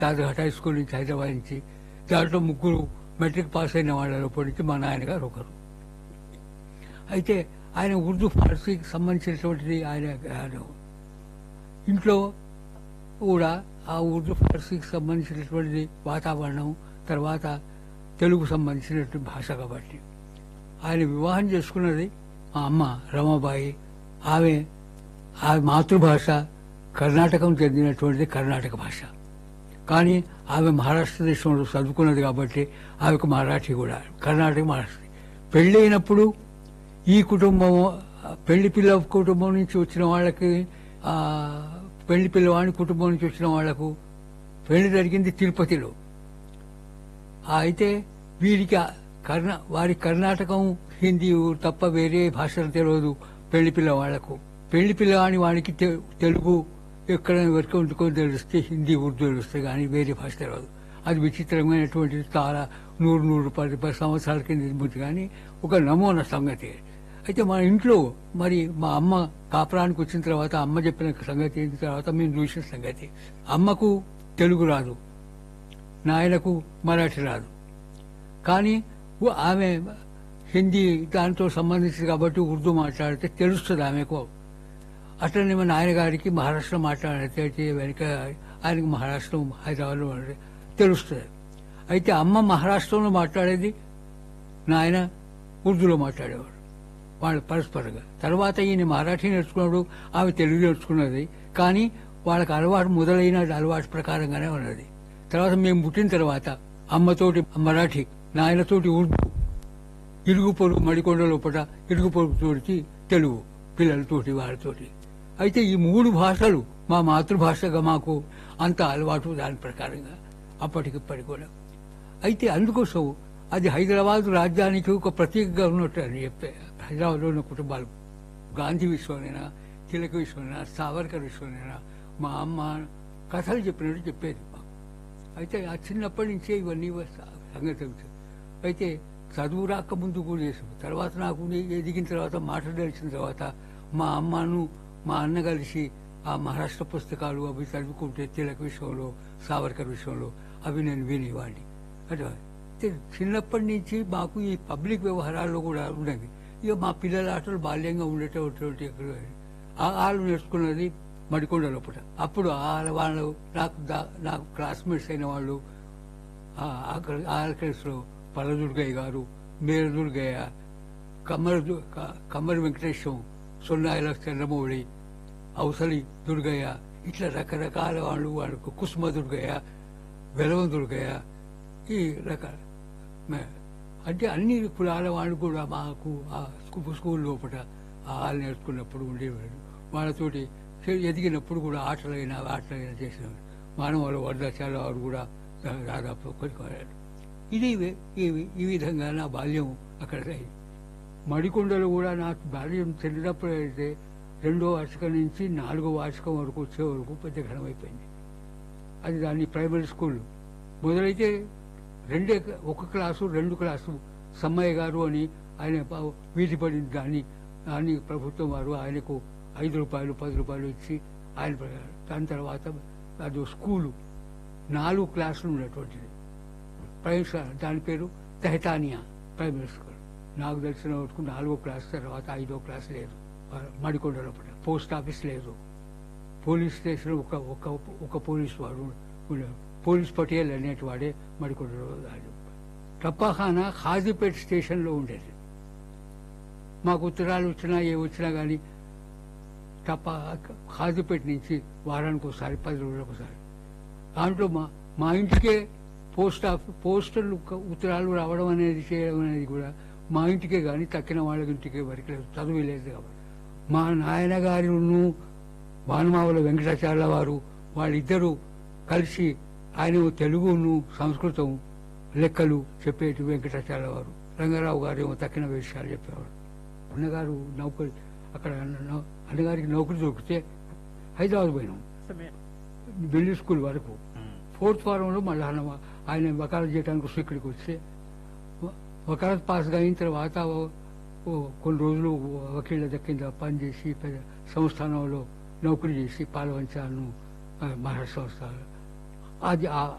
దాదాపు high school నుంచి హైదరాబాద్ నుంచి దాంట్లో ముగ్గురు మెట్రిక్ పాస్ అయిన వాళ్ళ లోపల నుంచి మా నాయనగారు ఒకరు అయితే ఆయన ఉర్దూ ఫార్సీకి సంబంధించినటువంటిది ఆయన ఆయన ఇంట్లో కూడా ఆ ఉర్దూ ఫార్సీకి సంబంధించినటువంటిది వాతావరణం తర్వాత తెలుగు సంబంధించినటువంటి భాష కాబట్టి ఆయన వివాహం చేసుకున్నది మా అమ్మ రమాబాయి ఆమె ఆమె మాతృభాష కర్ణాటకం చెందినటువంటిది కర్ణాటక భాష కానీ ఆమె మహారాష్ట్ర దేశంలో చదువుకున్నది కాబట్టి ఆమెకు మరాఠీ కూడా కర్ణాటక మహారాష్ట్ర పెళ్ళైనప్పుడు ఈ కుటుంబం పెళ్లి పిల్ల కుటుంబం నుంచి వచ్చిన వాళ్ళకి ఆ, పెళ్లి పిల్లవాడి కుటుంబం నుంచి వచ్చిన వాళ్లకు పెళ్లి జరిగింది తిరుపతిలో ఆ, అయితే వీరికి ఆ కర్ణ వారి కర్ణాటకం హిందీ తప్ప వేరే భాషలు తెలియదు పెళ్లి పిల్లవాళ్లకు పెళ్లి పిల్లవాడి వాడికి తె- తెలుగు ఎక్కడ వరకు వండుకొని తెలిస్తే హిందీ ఉర్దూ తెలుస్తే కానీ వేరే భాష తెలియదు అది విచిత్రమైనటువంటిది చాలా నూరు నూరు పది పది సంవత్సరాల కింద నిర్మించి కానీ ఒక నమూనా సంగతి అయితే మా ఇంట్లో మరి మా అమ్మ కాపురానికి వచ్చిన తర్వాత అమ్మ చెప్పిన సంగతి అయిన తర్వాత మేము చూసిన సంగతి అమ్మకు తెలుగు రాదు నాయనకు మరాఠీ రాదు కానీ ఉ- ఆమె హిందీ దాంతో సంబంధించింది కాబట్టి ఉర్దూ మాట్లాడితే తెలుస్తుంది ఆమెకు అట్లనే మా నాయనగారికి మహారాష్ట్ర మాట్లాడితే వెనుక ఆయనకు మహారాష్ట్ర హైదరాబాద్లో ఉండే తెలుస్తుంది అయితే అమ్మ మహారాష్ట్రంలో మాట్లాడేది నాయన ఉర్దూలో మాట్లాడేవాడు వాళ్ళు పరస్పరంగా తర్వాత ఈయన మరాఠీ నేర్చుకున్నాడు ఆమె తెలుగు నేర్చుకున్నది కానీ వాళ్ళకి అలవాటు మొదలైన అలవాటు ప్రకారంగానే ఉన్నది తర్వాత మేము పుట్టిన తర్వాత అమ్మతోటి మరాఠీ నాయనతోటి ఉర్దూ ఇరుగు పొరుగు మడికొండ లోపల ఇరుగు పొరుగు తోటి తెలుగు పిల్లలతోటి వాళ్ళతోటి అయితే ఈ మూడు భాషలు మా మాతృభాషగా మాకు అంత అలవాటు దాని ప్రకారంగా అప్పటికిప్పటి కూడా అయితే అందుకోసం అది హైదరాబాద్ రాజ్యానికి ఒక ప్రతీకగా ఉన్నట్టు అని చెప్పే హైదరాబాద్లో ఉన్న కుటుంబాలు గాంధీ విషయంలోనైనా తిలక విషయంలోనైనా సావర్కర్ విషయంలోనైనా మా అమ్మ కథలు చెప్పినట్టు చెప్పేది మాకు అయితే ఆ చిన్నప్పటి నుంచే ఇవన్నీ వస్తా- సంగతి తెలుసు. అయితే చదువు రాకముందు కూడా చేసాం తర్వాత నాకు నే- ఎదిగిన తర్వాత మాట తెలిసిన తర్వాత మా అమ్మను మా అన్న కలిసి ఆ మహారాష్ట్ర పుస్తకాలు అవి చదువుకుంటే తిలక విషయంలో సావర్కర్ విషయంలో అవి నేను వినేవాడిని అంటే అయితే చిన్నప్పటి నుంచి మాకు ఈ పబ్లిక్ వ్యవహారాల్లో కూడా ఉన్నది ఇక మా పిల్లల ఆటలు బాల్యంగా ఉండేటటువంటి ఆ- వాళ్ళు నేర్చుకున్నది మడికొండ లోపల అప్పుడు వాళ్ళ వాళ్ళు నాకు దా- నాకు క్లాస్మేట్స్ అయిన వాళ్ళు ఆర్కెస్ట్రో పల్లదుర్గయ్య గారు మేర దుర్గయ్య కమ్మర దు- క- కమ్మరి వెంకటేశం సొన్నాయిల చంద్రమౌళి అవసలి దుర్గయ్య ఇట్లా రకరకాల వాళ్ళు వాళ్ళకు కుసుమ దుర్గయ్య వెలవ దుర్గయ్య ఈ రకాల మే- అంటే అన్ని కులాల వాళ్ళు కూడా మాకు ఆ స్కూ- స్కూల్ లోపల ఆ వాళ్ళు నేర్చుకున్నప్పుడు ఉండేవాడు వాళ్ళతోటి చే- ఎదిగినప్పుడు కూడా ఆటలైనా ఆటలైనా చేసేవాడు మానవాళ్ళ వరదాచార్య వారు కూడా దా- దాదాపు కొనుక్కోవాలి ఇది వే- ఈ- ఈ విధంగా నా బాల్యం అక్కడ అయింది మడికొండలో కూడా నా బాల్యం చెల్లినప్పుడు అయితే రెండో వార్షికం నుంచి నాలుగో వార్షికం వరకు వచ్చే వరకు పెద్ద ఘనమైపోయింది అది దాన్ని ప్రైమరీ స్కూల్ మొదలైతే రెండే ఒక క్లాసు రెండు క్లాసు సమ్మయ్య గారు అని ఆయన ప- వీధి పడింది దాన్ని దాన్ని ప్రభుత్వం వారు ఆయనకు ఐదు రూపాయలు పది రూపాయలు ఇచ్చి ఆయన ప్ర- దాని తర్వాత అది స్కూలు నాలుగు క్లాసులు ఉన్నటువంటిది ప్రైమరీ స్కూల్ దాని పేరు తెహతానియా ప్రైమరీ స్కూల్ నాకు తెలిసిన వరకు నాలుగో క్లాస్ తర్వాత ఐదో క్లాస్ లేదు మడికొండ లోపల పోస్ట్ ఆఫీస్ లేదు పోలీస్ స్టేషన్ ఒక ఒక ఒక పోలీస్ వాడు ఉండేవాడు. పోలీస్ పటేల్ అనేటి వాడే మడికొండలో టప్పాఖానా ఖాజీపేట్ స్టేషన్లో ఉండేది మాకు ఉత్తరాలు వచ్చినా ఏ వచ్చినా కానీ టప్పా ఖాజీపేట నుంచి వారానికి ఒకసారి పది రోజులకు ఒకసారి దాంట్లో మా మా ఇంటికే పోస్ట్ ఆఫీస్ పోస్టల్ ఉత్తరాలు రావడం అనేది చేయడం అనేది కూడా మా ఇంటికే కానీ తక్కిన వాళ్ళ ఇంటికే వరకు లేదు చదువు లేదు కాబట్టి మా నాయన గారును వానమావుల వెంకటాచార్య వారు వాళ్ళిద్దరూ కలిసి ఆయన తెలుగును సంస్కృతం లెక్కలు చెప్పేటి వెంకటాచార్య వారు రంగారావు గారు ఏమో తక్కిన విషయాలు చెప్పేవారు అన్నగారు నౌకరి అక్కడ అన్న- అన్నగారికి నౌకరి దొరికితే హైదరాబాద్ పోయినాం ఢిల్లీ స్కూల్ వరకు ఫోర్త్ ఫారంలో మళ్ళీ ఆయన ఆయన వకాలత్ చేయడానికి వస్తే ఇక్కడికి వస్తే వ- వకాలత్ పాస్ అయిన తర్వాత ఓ- ఓ కొన్ని రోజులు వకీళ్ళ దక్కింద పనిచేసి పెద్ద సంస్థానంలో నౌకరీ చేసి పాలవంచాను ఆ, మహారాష్ట్ర సంస్థ అది ఆ-